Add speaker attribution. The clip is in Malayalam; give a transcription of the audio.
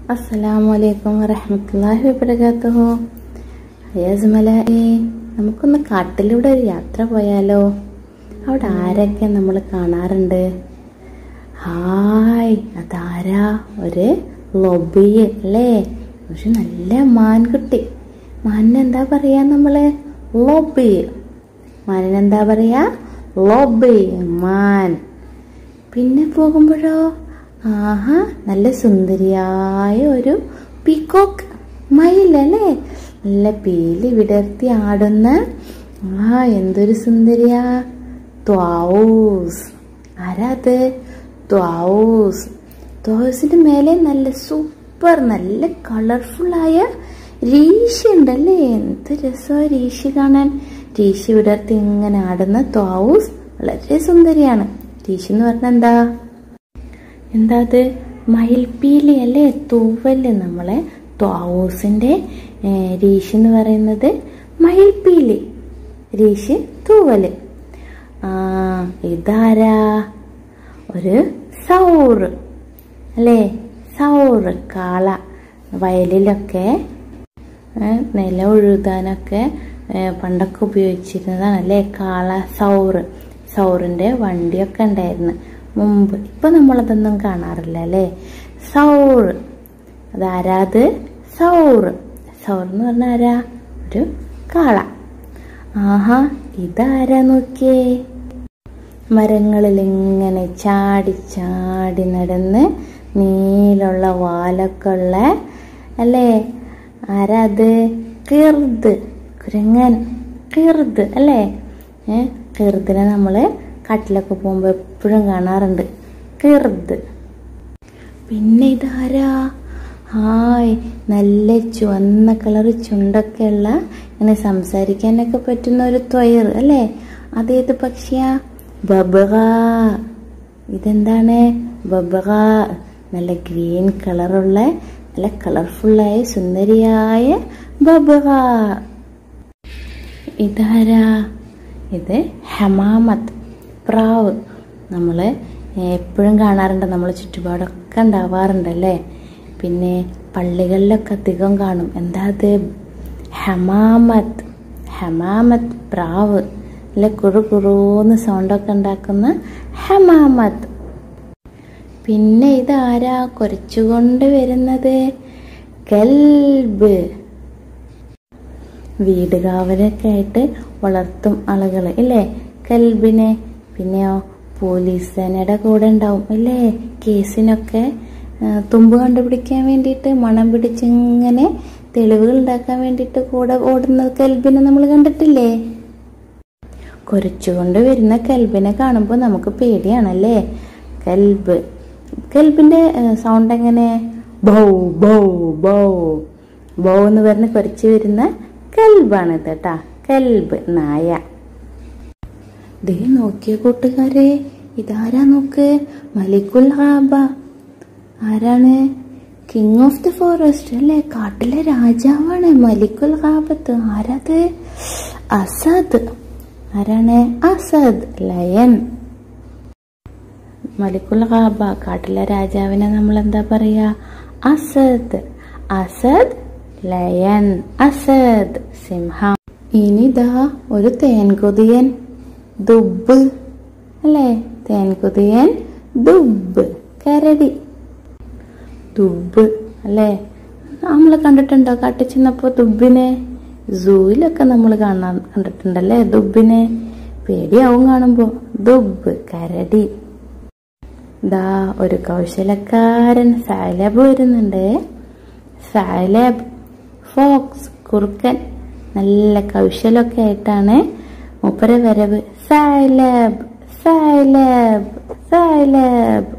Speaker 1: അസ്സലാമു അലൈക്കും വറഹ്മത്തുള്ളാഹി വബറകാതുഹു അയ്യസ്മലായി നമുക്കൊന്ന് കാട്ടിലൂടെ ഒരു യാത്ര പോയാലോ അവിടെ ആരൊക്കെ നമ്മൾ കാണാറുണ്ട് ഹായ് അതാരാ ഒരു ലൊബി അല്ലേ പക്ഷെ നല്ല മാൻകുട്ടി മാനിന് എന്താ പറയാ നമ്മള് ലോബി മാനിന് എന്താ പറയാ ലോബി മാൻ പിന്നെ പോകുമ്പോഴോ ആഹാ നല്ല സുന്ദരിയായ ഒരു പീക്കോക്ക് മയിലല്ലേ നല്ല പീലി വിടർത്തി ആടുന്ന ആ എന്തൊരു സുന്ദരിയാ ത്വാവൂസ് ആരാ അത് ത്വാവൂസ് ത്വാവൂസിന്റെ മേലെ നല്ല സൂപ്പർ നല്ല കളർഫുള്ളായ രീശി ഉണ്ടല്ലേ എന്ത് രസമാണ് രീശി കാണാൻ രീശി വിടർത്തി ഇങ്ങനെ ആടുന്ന ത്വാവൂസ് വളരെ സുന്ദരിയാണ് രീശി എന്ന് പറഞ്ഞാൽ എന്താ എന്താ അത് മയിൽപ്പീലി അല്ലേ തൂവല് നമ്മളെ ത്വാവൂസിന്റെ രീശി എന്ന് പറയുന്നത് മയിൽപ്പീലി രീശി തൂവല് ആ ഇതാരാ ഒരു സൗറ് അല്ലേ സൗറ് കാള വയലിലൊക്കെ ഏ, നില ഉഴുതാനൊക്കെ ഏ, പണ്ടൊക്കെ ഉപയോഗിച്ചിരുന്നതാണ് അല്ലേ കാള സൗറ് സൗറിന്റെ വണ്ടിയൊക്കെ ഉണ്ടായിരുന്നു മുമ്പ് ഇപ്പൊ നമ്മളതൊന്നും കാണാറില്ല അല്ലേ സൗറ് അതാരാത് സൗറ് സൗർ എന്ന് പറഞ്ഞ ആരാ ഒരു കാള ആഹാ ഇതാരാ നോക്കിയേ മരങ്ങളിൽ ഇങ്ങനെ ചാടി ചാടി നടന്ന് നീലുള്ള വാലൊക്കെ ഉള്ള അല്ലേ ആരാ അത് കിർദ് കുരങ്ങൻ കിർദ് അല്ലേ ഏ കിർദിനെ നമ്മള് കാട്ടിലൊക്കെ പോകുമ്പോ എപ്പോഴും കാണാറുണ്ട് കിർദ് പിന്നെ ഇതാരാ ഹായ് നല്ല ചുവന്ന കളർ ചുണ്ടൊക്കെ ഉള്ള ഇങ്ങനെ സംസാരിക്കാനൊക്കെ പറ്റുന്ന ഒരു ത്വയർ അല്ലേ അതേത് പക്ഷിയാ ബബക ഇതെന്താണ് ബബക നല്ല ഗ്രീൻ കളറുള്ള നല്ല കളർഫുള്ളായ സുന്ദരിയായ ബബക ഇതാരാ ഇത് ഹമാമത്ത് പ്രാവ് നമ്മൾ എപ്പോഴും കാണാറുണ്ട് നമ്മൾ ചുറ്റുപാടൊക്കെ ഉണ്ടാവാറുണ്ട് അല്ലേ പിന്നെ പള്ളികളിലൊക്കെ അധികം കാണും എന്താ അത് ഹമാമത്ത് ഹമാമത്ത് പ്രാവ് അല്ലെ കുറു കുറൂന്ന് സൗണ്ടൊക്കെ ഉണ്ടാക്കുന്ന ഹമാമത്ത് പിന്നെ ഇതാരാ കുറച്ചുകൊണ്ട് വരുന്നത് കൽബ് വീട് കാവലൊക്കെ ആയിട്ട് വളർത്തും ആളുകൾ ഇല്ലേ കൽബിനെ പിന്നെയോ പോലീസ് സേനയുടെ കൂടെ ഉണ്ടാവും അല്ലേ കേസിനൊക്കെ ആ, തുമ്പ് കണ്ടുപിടിക്കാൻ വേണ്ടിയിട്ട് മണം പിടിച്ചിങ്ങനെ തെളിവുകൾ ഉണ്ടാക്കാൻ വേണ്ടിയിട്ട് കൂടെ ഓടുന്ന കൽബിനെ നമ്മൾ കണ്ടിട്ടില്ലേ കുരച്ചുകൊണ്ട് വരുന്ന കൽബിനെ കാണുമ്പോൾ നമുക്ക് പേടിയാണല്ലേ കൽബ് കൽബിന്റെ സൗണ്ട് എങ്ങനെ ബൗ ബൗ ബൗ ബൗ എന്ന് പറഞ്ഞ് കുരച്ച് വരുന്ന കൽബാണ് ഇത് കേട്ടാ കൽബ് നായ ദേ നോക്കിയ കൂട്ടുകാരെ ഇതാരാ നോക്ക് മലിക്കുൽ ഹാബ ആരാണ് കിങ് ഓഫ് ദി ഫോറസ്റ്റ് അല്ലേ കാട്ടിലെ രാജാവാണ് മലിക്കുൽ ഹാബത്ത് ആരാത് അസദ് ആരാണ് അസദ് ലയൻ മലിക്കുൽ ഹാബ കാട്ടിലെ രാജാവിനെ നമ്മൾ എന്താ പറയാ അസദ് അസദ് ലയൻ അസദ് സിംഹം ഇനിതാ ഒരു തേൻകൊതിയൻ ദുബ് അല്ലേ തേൻകൊതിയൻ ദുബ് കരടി ദുബ് അല്ലേ നമ്മൾ കണ്ടിട്ടുണ്ടോ കാട്ടിൽ ചെന്നപ്പോ ദുബിനെ സൂയിലൊക്കെ നമ്മൾ കാണാൻ കണ്ടിട്ടുണ്ടല്ലേ ദുബിനെ പേടിയാവും കാണുമ്പോ ദുബ് കരടി ദാ ഒരു കൗശലക്കാരൻ സാലബ് വരുന്നുണ്ട് സാലബ് ഫോക്സ് കുറുക്കൻ നല്ല കൗശലമൊക്കെ ആയിട്ടാണ് മൂപ്പര വരവ് സാലബ് സാലബ് സാലബ്